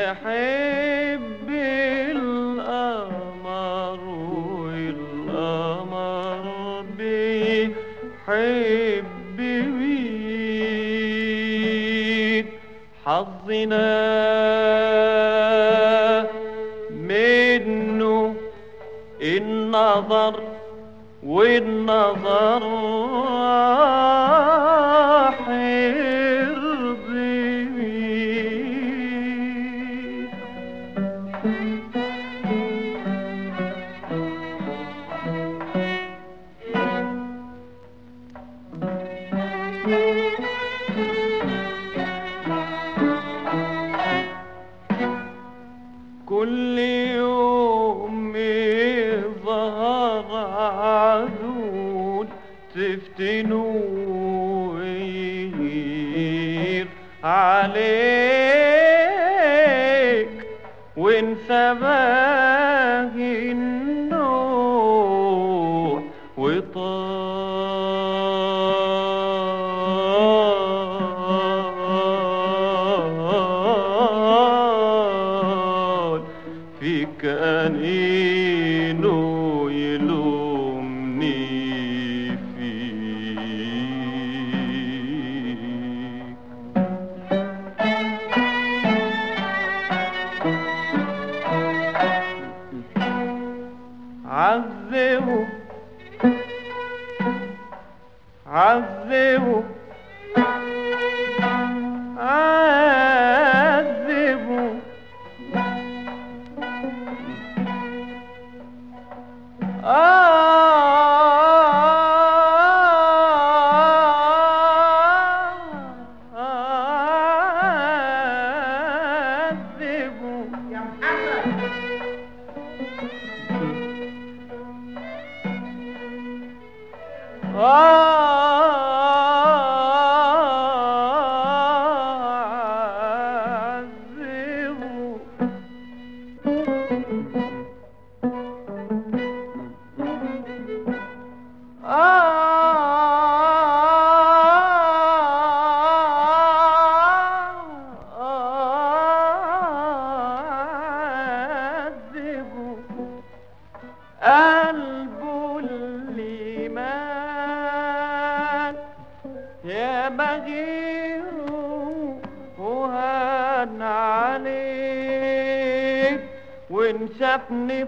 تحب القمر والقمر بيحب مين حظنا منه النظر والنظر راح يرضي مين كل يوم يظهر عدول تفتنوا ويغير عليك وانسى باقي النوح وطال فيك أنينو يلومني فيك عذبه عذبه عذبه عذبه يا محمد عذبه عذبه قلبه اللي مات يا بغيره وهان عليك وان شافني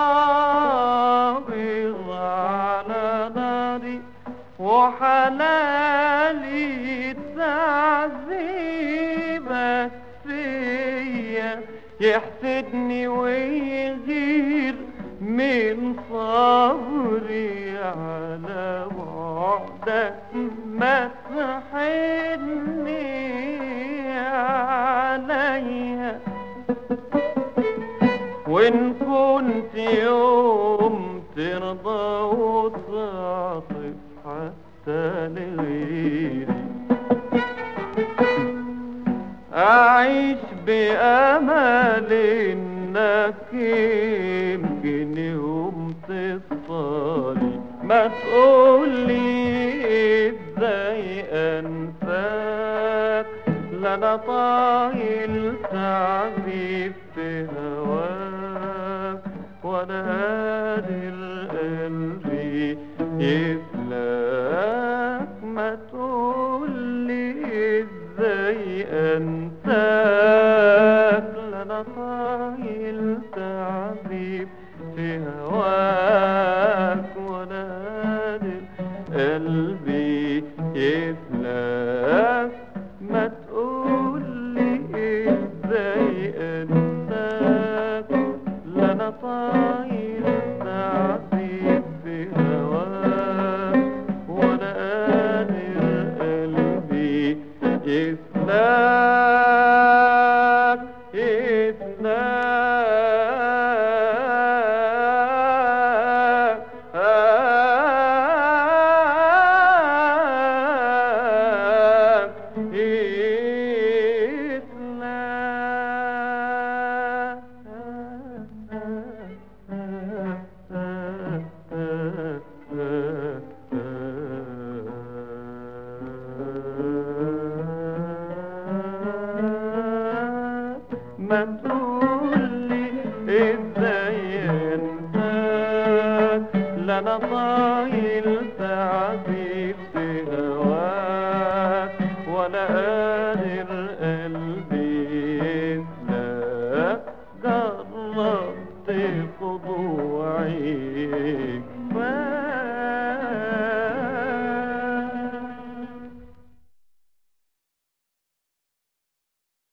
فاضل على ناري وحلالي تعذيبك فيا يحسدني ويغير من صبري على بعدك ما تحني عليا وإن كنت يوم ترضى وتعطف حتى لغيري أعيش بأمل إنك يمكن يوم تصطالي ما تقولي إزاي أنساك لا أنا طايل تعذيب في هواك ولا قادر قلبي يفلاك ما تقولي ازاي انساك لا انا طايل تعذيب في هواك ولا قادر قلبي يفلاك ما تقولي ازاي انساك لا انا طايل تعذيب في هواك ولا قادر قلبي يفلاك